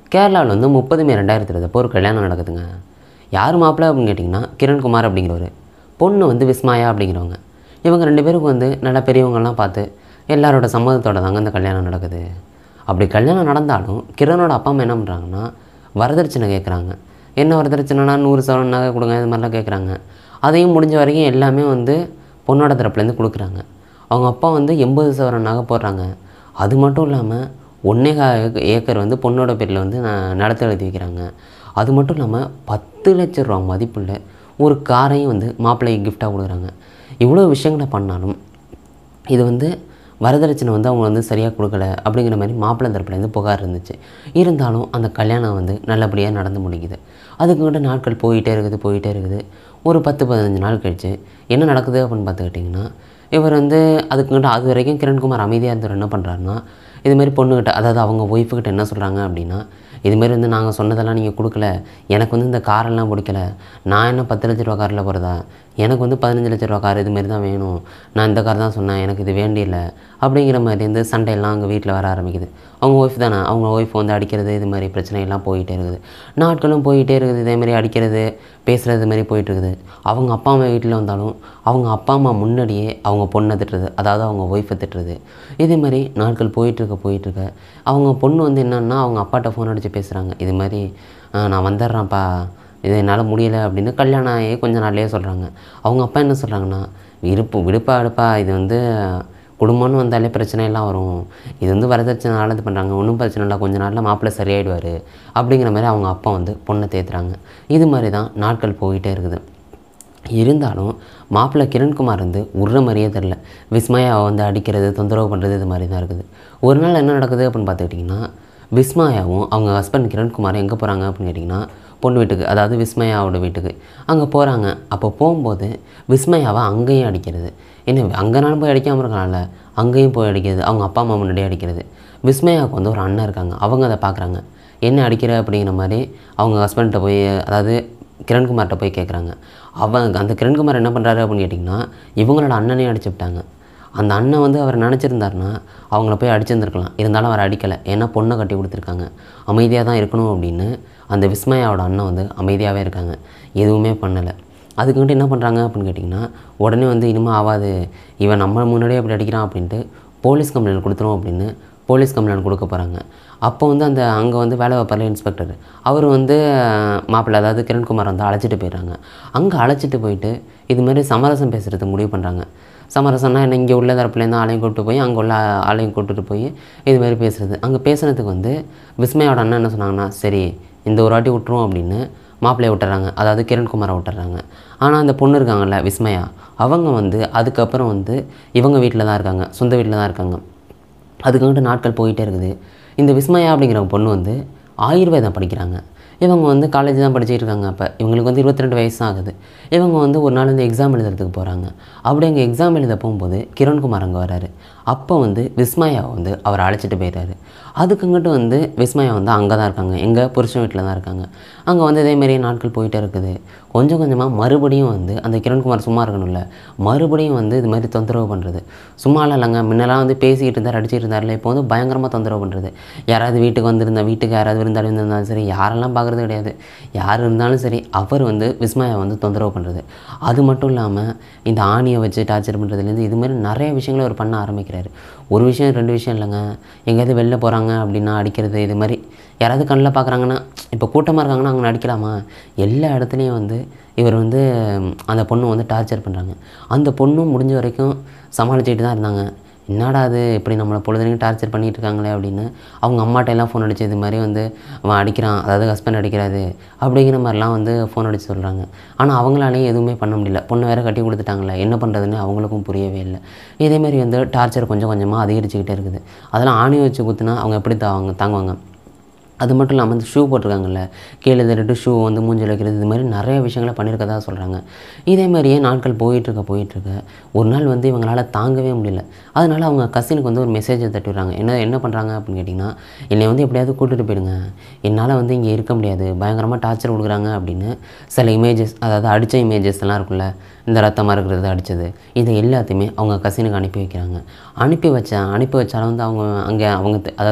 கேரளாவில் வந்து முப்பது மே ரெண்டாயிரத்தி இருபது ஒரு கல்யாணம் நடக்குதுங்க யார் மாப்பிள்ளை அப்படின்னு கேட்டிங்கன்னா கிரண்குமார் அப்படிங்கிறவர் பொண்ணு வந்து விஸ்மாயா அப்படிங்கிறவங்க இவங்க ரெண்டு பேருக்கும் வந்து நல்ல பெரியவங்கெல்லாம் பார்த்து எல்லாரோட சம்மதத்தோட தாங்க அந்த கல்யாணம் நடக்குது அப்படி கல்யாணம் நடந்தாலும் கிரனோட அப்பா அம்மா என்ன பண்ணுறாங்கன்னா வரதட்சணை கேட்குறாங்க என்ன வரதட்சணைனா நூறு சவரன் நகை கொடுங்க இது மாதிரிலாம் கேட்குறாங்க அதையும் முடிஞ்ச வரைக்கும் எல்லாமே வந்து பொண்ணோட தரப்புலேருந்து கொடுக்குறாங்க அவங்க அப்பா வந்து எண்பது சவரன் நகை போடுறாங்க அது மட்டும் இல்லாமல் ஒன்றே கா ஏக்கர் வந்து பொண்ணோட பேரில் வந்து ந- நடத்த எழுதி வைக்கிறாங்க அது மட்டும் இல்லாமல் பத்து லட்ச ரூபா மதிப்புள்ள ஒரு காரையும் வந்து மாப்பிள்ளைக்கு கிஃப்டாக கொடுக்குறாங்க இவ்வளோ விஷயங்களை பண்ணாலும் இது வந்து வரதட்சணை வந்து அவங்க வந்து சரியாக கொடுக்கல அப்படிங்கிற மாதிரி மாப்பிள்ளை தரப்புலேருந்து புகார் இருந்துச்சு இருந்தாலும் அந்த கல்யாணம் வந்து நல்லபடியாக நடந்து முடிக்குது அதுக்கிட்ட நாட்கள் போயிட்டே இருக்குது போயிட்டே இருக்குது ஒரு பத்து பதினஞ்சு நாள் கழிச்சு என்ன நடக்குது அப்படின்னு பார்த்துக்கிட்டிங்கன்னா இவர் வந்து அதுக்குங்கிட்ட அது வரைக்கும் கிரண்குமார் அமைதியாக இருந்தவர் என்ன பண்ணுறாருன்னா இதுமாரி பொண்ணுக்கிட்ட அதாவது அவங்க ஒய்ஃபுக்கிட்ட என்ன சொல்கிறாங்க அப்படின்னா இதுமாரி வந்து நாங்கள் சொன்னதெல்லாம் நீங்கள் கொடுக்கல எனக்கு வந்து இந்த காரெல்லாம் பிடிக்கல நான் என்ன பத்து லட்ச ரூபா காரில் போகிறதா எனக்கு வந்து பதினஞ்சு லட்ச ரூபா கார் இதுமாரி தான் வேணும் நான் இந்த கார் தான் சொன்னேன் எனக்கு இது வேண்டியில்லை அப்படிங்கிற மாதிரி வந்து சண்டையெல்லாம் அங்கே வீட்டில் வர ஆரம்பிக்குது அவங்க ஒய்ஃப் தானே அவங்க ஒய்ஃப் வந்து அடிக்கிறது இது மாதிரி பிரச்சனையெல்லாம் போயிட்டே இருக்குது நாட்களும் போயிட்டே இருக்குது இதேமாரி அடிக்கிறது பேசுகிறது இது மாதிரி போயிட்டு இருக்குது அவங்க அப்பா அம்மா வீட்டில் வந்தாலும் அவங்க அப்பா அம்மா முன்னாடியே அவங்க பொண்ணை திட்டுறது அதாவது அவங்க ஒய்ஃபை திட்டுறது இதே மாதிரி நாட்கள் போயிட்டுருக்க போயிட்டுருக்க அவங்க பொண்ணு வந்து என்னன்னா அவங்க அப்பாட்ட ஃபோன் அடித்து பேசுகிறாங்க இது மாதிரி "ஆ, நான் வந்துடுறேன்ப்பா இது என்னால் முடியலை அப்படின்னு கல்யாணம் ஆகி கொஞ்ச நாள்லயே சொல்கிறாங்க அவங்க அப்பா என்ன சொல்கிறாங்கன்னா இருப்பு விடுப்பா அடுப்பா இது வந்து குடும்பம்னு வந்தாலே பிரச்சனை எல்லாம் வரும் இது வந்து வரதட்சணைனால இது பண்ணுறாங்க ஒன்றும் பிரச்சனை இல்லை கொஞ்ச நாளில் மாப்பிள்ளை சரியாயிடுவார் அப்படிங்கிற மாதிரி அவங்க அப்பா வந்து பொண்ணை தேத்துறாங்க இது மாதிரி தான் நாட்கள் போயிட்டே இருக்குது இருந்தாலும் மாப்பிள்ளை கிரண்குமார் வந்து உருற மாதிரியே தெரில விஸ்மயாவை வந்து அடிக்கிறது தொந்தரவு பண்ணுறது இது மாதிரி தான் இருக்குது ஒரு நாள் என்ன நடக்குது அப்படின்னு பார்த்துக்கிட்டிங்கன்னா விஸ்மயாவும் அவங்க ஹஸ்பண்ட் கிரண்குமாரும் எங்கே போகிறாங்க அப்படின்னு கேட்டிங்கன்னா பொண்ணு வீட்டுக்கு அதாவது விஸ்மயாவோட வீட்டுக்கு அங்கே போகிறாங்க அப்போ போகும்போது விஸ்மயாவை அங்கேயும் அடிக்கிறது என்ன அங்கேனாலும் போய் அடிக்காமல் இருக்கலாம்ல அங்கேயும் போய் அடிக்கிறது அவங்க அப்பா அம்மா முன்னாடியே அடிக்கிறது விஸ்மயாவுக்கு வந்து ஒரு அண்ணன் இருக்காங்க அவங்க அதை பார்க்குறாங்க என்ன அடிக்கிற அப்படிங்கிற மாதிரி அவங்க ஹஸ்பண்ட்டை போய் அதாவது கிரண்குமார்கிட்ட போய் கேட்குறாங்க அவங்க அந்த கிரண்குமார் என்ன பண்ணுறாரு அப்படின்னு கேட்டிங்கன்னா இவங்களோட அண்ணனையும் அடிச்சு விட்டாங்க அந்த அண்ணன் வந்து அவர் நினச்சிருந்தாருன்னா அவங்கள போய் அடிச்சிருந்துருக்கலாம் இருந்தாலும் அவர் அடிக்கலை ஏன்னா பொண்ணை கட்டி கொடுத்துருக்காங்க அமைதியாக தான் இருக்கணும் அப்படின்னு அந்த விஸ்மயாவோட அண்ணன் வந்து அமைதியாகவே இருக்காங்க எதுவுமே பண்ணலை அதுக்குன்ட்டு என்ன பண்ணுறாங்க அப்படின்னு கேட்டிங்கன்னா உடனே வந்து இனிமேல் ஆகாது இவன் நம்ம முன்னாடியே அப்படி அடிக்கிறான் அப்படின்ட்டு போலீஸ் கம்ப்ளைண்ட் கொடுத்துரும் அப்படின்னு போலீஸ் கம்ப்ளைண்ட் கொடுக்க போகிறாங்க அப்போ வந்து அந்த அங்கே வந்து வேலை வைப்பார்ல இன்ஸ்பெக்டர் அவர் வந்து அஹ், மாப்பிள்ளை அதாவது கிரண்குமார் வந்து அழைச்சிட்டு போயிடுறாங்க அங்கே அழைச்சிட்டு போயிட்டு இது மாதிரி சமரசம் பேசுகிறதுக்கு முடிவு பண்ணுறாங்க சமரசம்னா என்ன இங்கே உள்ள தரப்புலேருந்து ஆளையும் கூப்பிட்டு போய் அங்கே உள்ள ஆளையும் கூப்பிட்டு போய் இது மாதிரி பேசுகிறது அங்கே பேசுனதுக்கு வந்து விஸ்மயோட அண்ணன் என்ன சொன்னாங்கன்னா சரி இந்த ஒரு வாட்டி விட்டுருவோம் அப்படின்னு மாப்பிள்ளையை விட்டுறாங்க அதாவது கிரண்குமாரை விட்டுறாங்க ஆனால் அந்த பொண்ணு இருக்காங்கல்ல விஸ்மயா அவங்க வந்து அதுக்கப்புறம் வந்து இவங்க வீட்டில் தான் இருக்காங்க சொந்த வீட்டில் தான் இருக்காங்க அதுக்காண்ட்டு நாட்கள் போயிட்டே இருக்குது இந்த விஸ்மயா அப்படிங்கிற பொண்ணு வந்து ஆயுர்வேதம் படிக்கிறாங்க இவங்க வந்து காலேஜ் தான் படிச்சுட்டு இருக்காங்க அப்போ இவங்களுக்கு வந்து இருபத்தி ரெண்டு வயசு தான் ஆகுது இவங்க வந்து ஒரு நாள் வந்து எக்ஸாம் எழுதுறதுக்கு போகிறாங்க அப்படி அங்கே எக்ஸாம் எழுத போகும்போது கிரண்குமார் அங்கே வராரு அப்போ வந்து விஸ்மயாவை வந்து அவர் அழைச்சிட்டு போயிடுறாரு அதுக்குங்கிட்டு வந்து விஸ்மயா வந்து அங்கே தான் இருக்காங்க எங்கள் புருஷன் வீட்டில் தான் இருக்காங்க அங்கே வந்து இதேமாரி நாட்கள் போயிட்டே இருக்குது கொஞ்சம் கொஞ்சமாக மறுபடியும் வந்து அந்த கிரண்குமார் சும்மா இருக்கணும்ல மறுபடியும் வந்து இது மாதிரி தொந்தரவு பண்ணுறது சும்மாலாம் இல்லைங்க முன்னெல்லாம் வந்து பேசிக்கிட்டு இருந்தார் அடிச்சிட்டு இருந்தார்ல இப்போ வந்து பயங்கரமாக தொந்தரவு பண்ணுறது யாராவது வீட்டுக்கு வந்திருந்தா வீட்டுக்கு யாராவது விருந்தாளி வந்திருந்தாலும் சரி யாரெல்லாம் பார்க்குறது கிடையாது யார் இருந்தாலும் சரி அவர் வந்து விஸ்மயா வந்து தொந்தரவு பண்ணுறது அது மட்டும் இல்லாமல் இந்த ஆணியை வச்சு டார்ச்சர் பண்ணுறதுலேருந்து இது மாதிரி நிறைய விஷயங்களை அவர் பண்ண ஆரம்பிக்கிறாரு ஒரு விஷயம் ரெண்டு விஷயம் இல்லைங்க எங்கேயாவது வெளில போகிறாங்க அப்படின்னா அடிக்கிறது இது மாதிரி யாராவது கண்ணில் பார்க்குறாங்கன்னா இப்போ கூட்டமாக இருக்காங்கன்னா அவங்க அடிக்கலாமா எல்லா இடத்துலையும் வந்து இவர் வந்து ம், அந்த பொண்ணு வந்து டார்ச்சர் பண்ணுறாங்க அந்த பொண்ணும் முடிஞ்ச வரைக்கும் சமாளிச்சுட்டு தான் இருந்தாங்க என்னடா அது இப்படி நம்மளை பொழுதுனையும் டார்ச்சர் பண்ணிட்டு இருக்காங்களே அப்படின்னு அவங்க அம்மாட்ட எல்லாம் ஃபோன் அடிச்சு இது மாதிரி வந்து அவன் அடிக்கிறான் அதாவது ஹஸ்பண்ட் அடிக்கிறாரு அப்படிங்கிற மாதிரிலாம் வந்து ஃபோன் அடிச்சு சொல்கிறாங்க ஆனால் அவங்களாலையும் எதுவுமே பண்ண முடியல பொண்ணு வேற கட்டி கொடுத்துட்டாங்களே என்ன பண்ணுறதுன்னு அவங்களுக்கும் புரியவே இல்லை இதேமாரி வந்து டார்ச்சர் கொஞ்சம் கொஞ்சமாக அதிகரிச்சுக்கிட்டே இருக்குது அதெல்லாம் ஆணி வச்சு குத்துனா அவங்க எப்படி தாங்க தாங்குவாங்க அது மட்டும் இல்லாமல் இந்த ஷூ போட்டிருக்காங்கல்ல கீழே தட்டு ஷூ வந்து மூஞ்சில் வைக்கிறது இது மாதிரி நிறைய விஷயங்களை பண்ணியிருக்கதா சொல்கிறாங்க இதே மாதிரியே நாட்கள் போயிட்டுருக்க போயிட்டுருக்க ஒரு நாள் வந்து இவங்களால் தாங்கவே முடியல அதனால் அவங்க கசினுக்கு வந்து ஒரு மெசேஜை தட்டி விட்றாங்க என்ன என்ன பண்ணுறாங்க அப்படின்னு கேட்டிங்கன்னா என்னை வந்து எப்படியாவது கூட்டிகிட்டு போயிடுங்க என்னால் வந்து இங்கே இருக்க முடியாது பயங்கரமாக டார்ச்சர் கொடுக்குறாங்க அப்படின்னு சில இமேஜஸ் அதாவது அடித்த இமேஜஸ் எல்லாம் இருக்குல்ல இந்த ரத்தமாக இருக்கிறது அடித்தது இது எல்லாத்தையுமே அவங்க கசினுக்கு அனுப்பி வைக்கிறாங்க அனுப்பி வச்ச அனுப்பி வச்சாலும் வந்து அவங்க அங்கே அவங்க தெ- அதாவது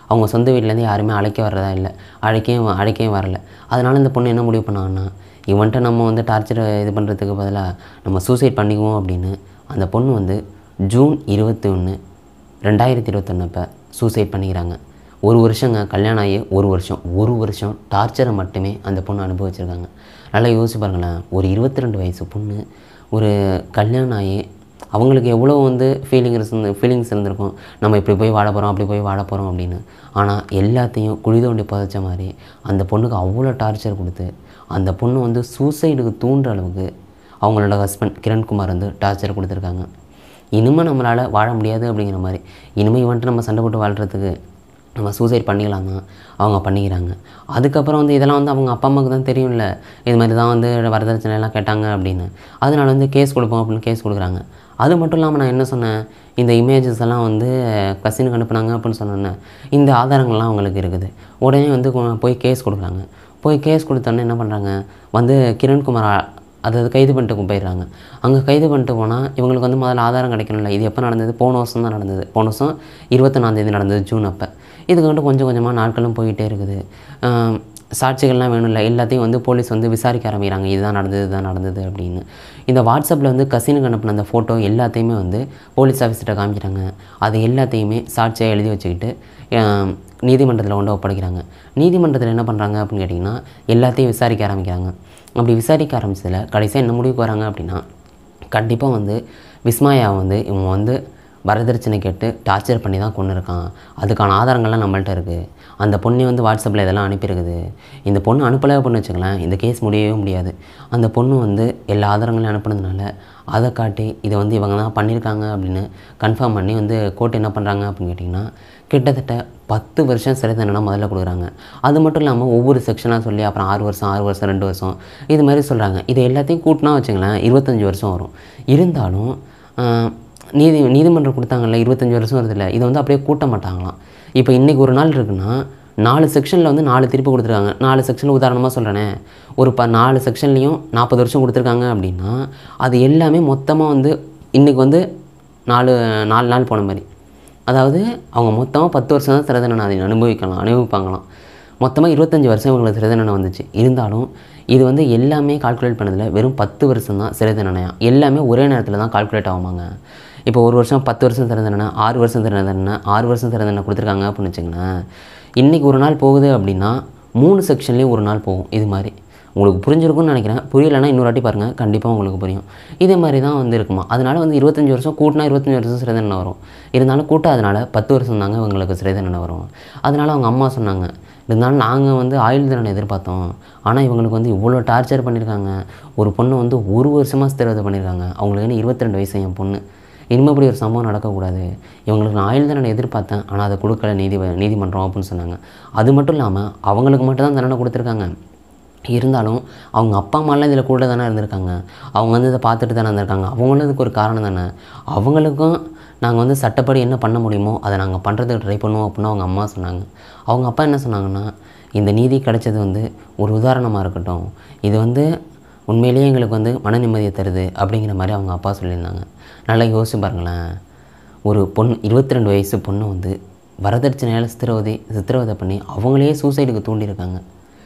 அவங்க சொந்த வீட்டிலேருந்து யாருமே அழைக்க வர்றதா இல்லை அழைக்கவும் அழைக்கவும் வரல அதனால் இந்த பொண்ணு என்ன முடிவு பண்ணாங்கன்னா இவன்ட்ட நம்ம வந்து டார்ச்சர் இது பண்ணுறதுக்கு பதிலாக நம்ம சூசைட் பண்ணிக்குவோம் அப்படின்னு அந்த பொண்ணு வந்து ஜூன் இருபத்தி ஒன்று ரெண்டாயிரத்தி இருபத்தொன்னப்போ சூசைட் பண்ணிக்கிறாங்க ஒரு வருஷங்க கல்யாணம் ஆகி ஒரு வருஷம் ஒரு வருஷம் டார்ச்சரை மட்டுமே அந்த பொண்ணு அனுபவிச்சிருக்காங்க நல்லா யோசிச்சு பாருங்களேன் ஒரு இருபத்தி ரெண்டு வயசு பொண்ணு ஒரு கல்யாணம் ஆகி அவங்களுக்கு எவ்வளோ வந்து ஃபீலிங்ஸ் இருந்து ஃபீலிங்ஸ் இருந்திருக்கும் நம்ம இப்படி போய் வாழ போகிறோம் அப்படி போய் வாழ போகிறோம் அப்படின்னு ஆனால் எல்லாத்தையும் குழி தோண்டி புதைச்ச மாதிரி அந்த பொண்ணுக்கு அவ்வளோ டார்ச்சர் கொடுத்து அந்த பொண்ணு வந்து சூசைடுக்கு தூண்டுற அளவுக்கு அவங்களோட ஹஸ்பண்ட் கிரண்குமார் வந்து டார்ச்சர் கொடுத்துருக்காங்க இனிமேல் நம்மளால் வாழ முடியாது அப்படிங்கிற மாதிரி இனிமேல் இவன்ட்டு நம்ம சண்டை போட்டு வாழ்கிறதுக்கு நம்ம சூசைட் பண்ணிக்கலாம் தான் அவங்க பண்ணிக்கிறாங்க அதுக்கப்புறம் வந்து இதெல்லாம் வந்து அவங்க அப்பா அம்மாவுக்கு தான் தெரியும்ல இது மாதிரி தான் வந்து வரதட்சணை எல்லாம் கேட்டாங்க அப்படின்னு அதனால வந்து கேஸ் கொடுப்போம் அப்படின்னு கேஸ் கொடுக்குறாங்க அது மட்டும் இல்லாமல் நான் என்ன சொன்னேன் இந்த இமேஜஸ் எல்லாம் வந்து கசினுக்கு அனுப்புனாங்க அப்படின்னு சொன்னேன் இந்த ஆதாரங்கள்லாம் அவங்களுக்கு இருக்குது உடனே வந்து கொ- போய் கேஸ் கொடுக்குறாங்க போய் கேஸ் கொடுத்தோன்னே என்ன பண்ணுறாங்க வந்து கிரண்குமார் அ- அதாவது கைது பண்ணிட்டு போயிடுறாங்க அங்கே கைது பண்ணிட்டு போனால் இவங்களுக்கு வந்து முதல்ல ஆதாரம் கிடைக்கணும்ல இது எப்போ நடந்தது போன வருஷம் தான் நடந்தது போன வருஷம் இருபத்தொன்னாந்தேதி நடந்தது ஜூன் அப்போ இதுக்கு வந்துட்டு கொஞ்சம் கொஞ்சமாக நாட்களும் போயிட்டே இருக்குது ஆம், சாட்சிகள்லாம் வேணும்ல எல்லாத்தையும் வந்து போலீஸ் வந்து விசாரிக்க ஆரம்பிக்கிறாங்க இதுதான் நடந்தது இதுதான் நடந்தது அப்படின்னு இந்த வாட்ஸ்அப்பில் வந்து கசினுக்கு அனுப்பின அந்த ஃபோட்டோ எல்லாத்தையுமே வந்து போலீஸ் ஆஃபீஸர்கிட்ட காமிக்கிறாங்க அது எல்லாத்தையுமே சாட்சியாக எழுதி வச்சுக்கிட்டு நீதிமன்றத்தில் கொண்டு ஒப்படைக்கிறாங்க நீதிமன்றத்தில் என்ன பண்ணுறாங்க அப்படின்னு கேட்டிங்கன்னா எல்லாத்தையும் விசாரிக்க ஆரம்பிக்கிறாங்க அப்படி விசாரிக்க ஆரம்பிச்சதில் கடைசியாக என்ன முடிவுக்கு வராங்க அப்படின்னா கண்டிப்பாக வந்து விஸ்மாயா வந்து இவன் வந்து வரதட்சணை கேட்டு டார்ச்சர் பண்ணி தான் கொண்டு இருக்கான் அதுக்கான ஆதாரங்கள்லாம் நம்மள்ட்ட இருக்குது அந்த பொண்ணை வந்து வாட்ஸ்அப்பில் இதெல்லாம் அனுப்பியிருக்குது இந்த பொண்ணு அனுப்பலை அப்படின்னு வச்சுக்கலாம் இந்த கேஸ் முடியவே முடியாது அந்த பொண்ணு வந்து எல்லா ஆதாரங்களையும் அனுப்புனதுனால அதை காட்டி இதை வந்து இவங்க தான் பண்ணியிருக்காங்க அப்படின்னு கன்ஃபார்ம் பண்ணி வந்து கோர்ட் என்ன பண்ணுறாங்க அப்படின்னு கேட்டிங்கன்னா கிட்டத்தட்ட பத்து வருஷம் சிறை தண்டனை முதல்ல கொடுக்குறாங்க அது மட்டும் இல்லாமல் ஒவ்வொரு செக்ஷனாக சொல்லி அப்புறம் ஆறு வருஷம் ஆறு வருஷம் ரெண்டு வருஷம் இது மாதிரி சொல்கிறாங்க இது எல்லாத்தையும் கூட்டினா வச்சுங்களேன் இருபத்தஞ்சி வருஷம் வரும் இருந்தாலும் ஆஹ், நீதி நீதிமன்றம் கொடுத்தாங்கல்ல இருபத்தஞ்சி வருஷம் வருதுல்ல இதை வந்து அப்படியே கூட்ட மாட்டாங்களாம் இப்போ இன்றைக்கி ஒரு நாள் இருக்குன்னா நாலு செக்ஷனில் வந்து நாலு திருப்பி கொடுத்துருக்காங்க நாலு செக்ஷனில் உதாரணமாக சொல்கிறேனே ஒரு ப நாலு செக்ஷன்லேயும் நாற்பது வருஷம் கொடுத்துருக்காங்க அப்படின்னா அது எல்லாமே மொத்தமாக வந்து இன்றைக்கி வந்து நாலு நாலு நாள் போன மாதிரி அதாவது அவங்க மொத்தமாக பத்து வருஷம் தான் சிறை தண்டனை அதை அனுபவிக்கலாம் அனுபவிப்பாங்களாம் மொத்தமாக இருபத்தஞ்சி வருஷம் இவங்களுக்கு சிறை தண்டனை வந்துச்சு இருந்தாலும் இது வந்து எல்லாமே கால்குலேட் பண்ணதில் வெறும் பத்து வருஷம் தான் சிறை தண்டனையா எல்லாமே ஒரே நேரத்தில் தான் கால்குலேட் ஆகுமாங்க இப்போ ஒரு வருஷம் பத்து வருஷம் சிறை தண்டனை ஆறு வருஷம் சிறை தண்டனை ஆறு வருஷம் சிறை தண்டனை கொடுத்துருக்காங்க அப்படின்னு வச்சுங்களேன் இன்றைக்கி ஒரு நாள் போகுது அப்படின்னா மூணு செக்ஷன்லேயும் ஒரு நாள் போகும் இது மாதிரி உங்களுக்கு புரிஞ்சிருக்கும்னு நினைக்கிறேன் புரியலைன்னா இன்னொரு வாட்டி பாருங்கள் கண்டிப்பாக உங்களுக்கு புரியும் இதே மாதிரி தான் வந்து இருக்குமா அதனால் வந்து இருபத்தஞ்சி வருஷம் கூட்டினா இருபத்தஞ்சி வருஷம் சிறை தண்டனை வரும் இருந்தாலும் கூட்டாதனால பத்து வருஷம் தாங்க இவங்களுக்கு சிறை தண்டனை வரும் அதனால் அவங்க அம்மா சொன்னாங்க இருந்தாலும் நாங்கள் வந்து ஆயுள் தண்டனை எதிர்பார்த்தோம் ஆனால் இவங்களுக்கு வந்து இவ்வளோ டார்ச்சர் பண்ணியிருக்காங்க ஒரு பொண்ணை வந்து ஒரு வருஷமாக சித்திரவதை பண்ணியிருக்காங்க அவங்களுக்கு என்ன இருபத்தி ரெண்டு வயசு என் பொண்ணு இனிமே இப்படி ஒரு சம்பவம் நடக்கக்கூடாது இவங்களுக்கு நான் ஆயுள் தண்டனை எதிர்பார்த்தேன் ஆனால் அதை கொடுக்கல நீதி நீதிமன்றம் அப்படின்னு சொன்னாங்க அது மட்டும் இல்லாமல் அவங்களுக்கு மட்டும் தான் தண்டனை கொடுத்துருக்காங்க இருந்தாலும் அவங்க அப்பா அம்மாலாம் இதில் கூட தானே இருந்திருக்காங்க அவங்க வந்து இதை பார்த்துட்டு தானே இருந்திருக்காங்க அவங்களும் இதுக்கு ஒரு காரணம் தானே அவங்களுக்கும் நாங்கள் வந்து சட்டப்படி என்ன பண்ண முடியுமோ அதை நாங்கள் பண்ணுறதுக்கு ட்ரை பண்ணுவோம் அப்படின்னு அவங்க அம்மா சொன்னாங்க அவங்க அப்பா என்ன சொன்னாங்கன்னா இந்த நீதி கிடைச்சது வந்து ஒரு உதாரணமாக இருக்கட்டும் இது வந்து உண்மையிலேயே எங்களுக்கு வந்து மன நிம்மதியை தருது அப்படிங்கிற மாதிரி அவங்க அப்பா சொல்லியிருந்தாங்க நல்லா யோசிச்சு பாருங்களேன் ஒரு பொண்ணு இருபத்தி ரெண்டு வயசு பொண்ணு வந்து வரதட்சணையால் சித்திரவதை சித்திரவதை பண்ணி அவங்களே சூசைடுக்கு தூண்டியிருக்காங்க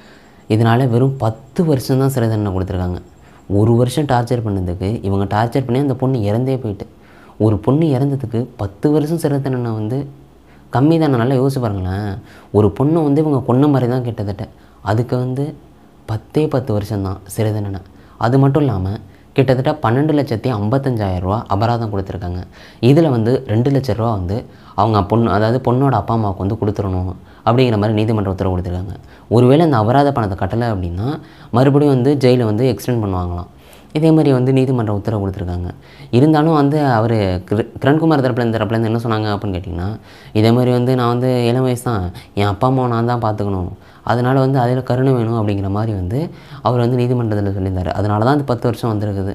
இதனால் வெறும் பத்து வருஷம் தான் சிறை தண்டனை கொடுத்துருக்காங்க ஒரு வருஷம் டார்ச்சர் பண்ணதுக்கு இவங்க டார்ச்சர் பண்ணி அந்த பொண்ணு இறந்தே போயிட்டு ஒரு பொண்ணு இறந்ததுக்கு பத்து வருஷம் சிறை தண்டனை வந்து கம்மி தானே நல்லா யோசிச்சு பாருங்களேன் ஒரு பொண்ணை வந்து இவங்க கொன்ன மாதிரி தான் கிட்டத்தட்ட அதுக்கு வந்து பத்தே பத்து வருஷம்தான் சிறை தண்டனை அது மட்டும் இல்லாமல் கிட்டத்தட்ட பன்னெண்டு லட்சத்தி ஐம்பத்தஞ்சாயிரம் ரூபா அபராதம் கொடுத்துருக்காங்க இதில் வந்து ரெண்டு லட்ச ரூபா வந்து அவங்க பொண்ணு அதாவது பொண்ணோட அப்பா அம்மாவுக்கு வந்து கொடுத்துடணும் அப்படிங்கிற மாதிரி நீதிமன்ற உத்தரவு கொடுத்துருக்காங்க ஒருவேளை அந்த அபராத பணத்தை கட்டலை அப்படின்னா மறுபடியும் வந்து ஜெயிலில் வந்து எக்ஸ்டெண்ட் பண்ணுவாங்களாம் இதே மாதிரி வந்து நீதிமன்ற உத்தரவு கொடுத்துருக்காங்க இருந்தாலும் வந்து அவர் கிரண்குமார் தரப்புலேருந்து தரப்புலேருந்து என்ன சொன்னாங்க அப்படின்னு கேட்டிங்கன்னா இதே மாதிரி வந்து நான் வந்து இளம் வயசு தான் என் அப்பா அம்மாவை நான் தான் பார்த்துக்கணும் அதனால் வந்து அதில் கருணை வேணும் அப்படிங்கிற மாதிரி வந்து அவர் வந்து நீதிமன்றத்தில் சொல்லியிருந்தார் அதனால தான் அந்த பத்து வருஷம் வந்திருக்குது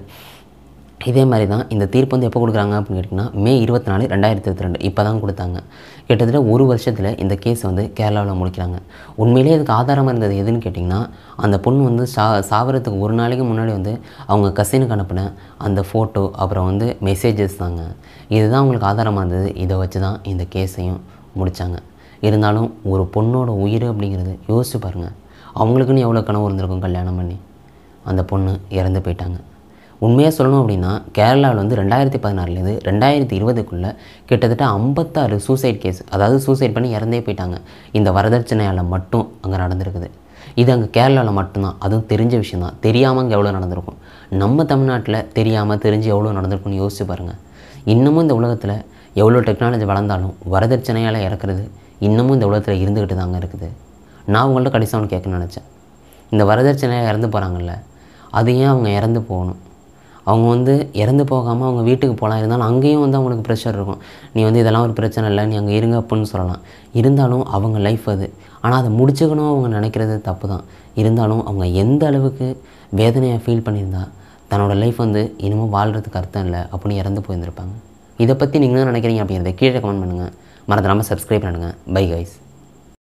இதே மாதிரி தான் இந்த தீர்ப்பு வந்து எப்போ கொடுக்குறாங்க அப்படின்னு கேட்டிங்கன்னா மே இருபத்தி நாலு ரெண்டாயிரத்தி இருபத்தி ரெண்டு இப்போ தான் கொடுத்தாங்க கிட்டத்தட்ட ஒரு வருஷத்தில் இந்த கேஸ் வந்து கேரளாவில் முடிக்கிறாங்க உண்மையிலேயே இதுக்கு ஆதாரமாக இருந்தது எதுன்னு கேட்டிங்கன்னா அந்த பொண்ணு வந்து சா சாவறதுக்கு ஒரு நாளைக்கு முன்னாடி வந்து அவங்க கசினுக்கு அனுப்பின அந்த ஃபோட்டோ அப்புறம் வந்து மெசேஜஸ் தாங்க இதுதான் அவங்களுக்கு ஆதாரமாக இருந்தது இதை வச்சு தான் இந்த கேஸையும் முடித்தாங்க இருந்தாலும் ஒரு பொண்ணோட உயிர் அப்படிங்கிறது யோசிச்சு பாருங்கள் அவங்களுக்குன்னு எவ்வளோ கனவு இருந்திருக்கும் கல்யாணம் பண்ணி அந்த பொண்ணு இறந்து போயிட்டாங்க உண்மையாக சொல்லணும் அப்படின்னா கேரளாவில் வந்து ரெண்டாயிரத்தி பதினாறுலேருந்து ரெண்டாயிரத்தி இருபதுக்குள்ளே கிட்டத்தட்ட ஐம்பத்தாறு சூசைட் கேஸ் அதாவது சூசைட் பண்ணி இறந்தே போயிட்டாங்க இந்த வரதட்சணையால் மட்டும் அங்கே நடந்திருக்குது இது அங்கே கேரளாவில் மட்டும்தான் அதுவும் தெரிஞ்ச விஷயந்தான் தெரியாமல் அங்கே எவ்வளோ நடந்திருக்கும் நம்ம தமிழ்நாட்டில் தெரியாமல் தெரிஞ்சு எவ்வளோ நடந்திருக்கும்னு யோசிச்சு பாருங்கள் இன்னமும் இந்த உலகத்தில் எவ்வளோ டெக்னாலஜி வளர்ந்தாலும் வரதட்சணையால் இறக்குறது இன்னமும் இந்த உலகத்தில் இருந்துக்கிட்டு தாங்க இருக்குது நான் உங்கள்ட்ட கடைசியாக ஒன்று கேட்கணும்னு நினச்சேன் இந்த வரதட்சணையாக இறந்து போகிறாங்கல்ல அது ஏன் அவங்க இறந்து போகணும் அவங்க வந்து இறந்து போகாமல் அவங்க வீட்டுக்கு போகலாம் இருந்தாலும் அங்கேயும் வந்து அவங்களுக்கு ப்ரெஷர் இருக்கும் நீ வந்து இதெல்லாம் ஒரு பிரச்சனை இல்லை நீ அங்கே இருங்க அப்படின்னு சொல்லலாம் இருந்தாலும் அவங்க லைஃப் அது ஆனால் அதை முடிச்சுக்கணும் அவங்க நினைக்கிறது தப்பு தான் இருந்தாலும் அவங்க எந்த அளவுக்கு வேதனையை ஃபீல் பண்ணியிருந்தா தன்னோட லைஃப் வந்து இனிமேல் வாழ்கிறதுக்கு அர்த்தம் இல்லை அப்படின்னு இறந்து போயிருந்திருப்பாங்க இதை பற்றி நீங்கள் என்ன நினைக்கிறீங்க அப்படிங்கிறத கீழே கமெண்ட் பண்ணுங்கள் மறந்துடாமல் சப்ஸ்கிரைப் பண்ணுங்கள் பை கைஸ்